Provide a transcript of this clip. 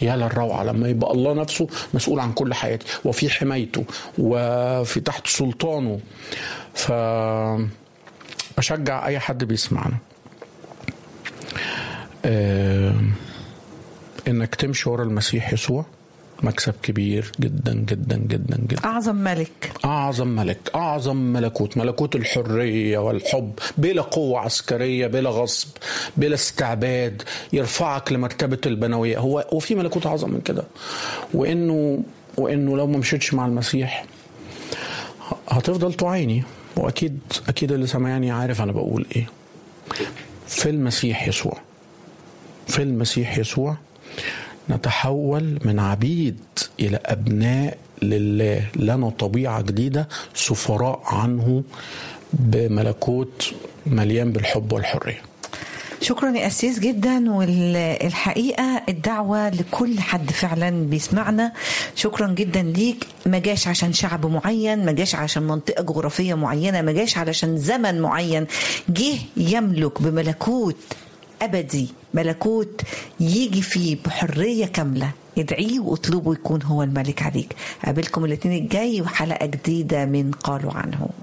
يا للروعة لما يبقى الله نفسه مسؤول عن كل حياتي وفي حمايته وفي تحت سلطانه ف بشجع أي حد بيسمعنا آه، إنك تمشي ورا المسيح يسوع مكسب كبير جدا جدا جدا جدا اعظم ملك أعظم ملك أعظم ملكوت ملكوت الحرية والحب بلا قوة عسكرية بلا غصب بلا استعباد يرفعك لمرتبة البنوية هو وفي ملكوت أعظم من كده وإنه وإنه لو ما مشيتش مع المسيح هتفضل تعاني وأكيد أكيد اللي سمعني عارف أنا بقول إيه في المسيح يسوع في المسيح يسوع نتحول من عبيد الى ابناء لله لنا طبيعه جديده سفراء عنه بملكوت مليان بالحب والحريه شكرا يا أسيس جدا والحقيقة الدعوة لكل حد فعلا بيسمعنا شكرا جدا ليك ما جاش عشان شعب معين ما جاش عشان منطقة جغرافية معينة ما جاش علشان زمن معين جه يملك بملكوت أبدي ملكوت يجي فيه بحرية كاملة ادعيه واطلبه يكون هو الملك عليك قابلكم الاثنين الجاي وحلقة جديدة من قالوا عنه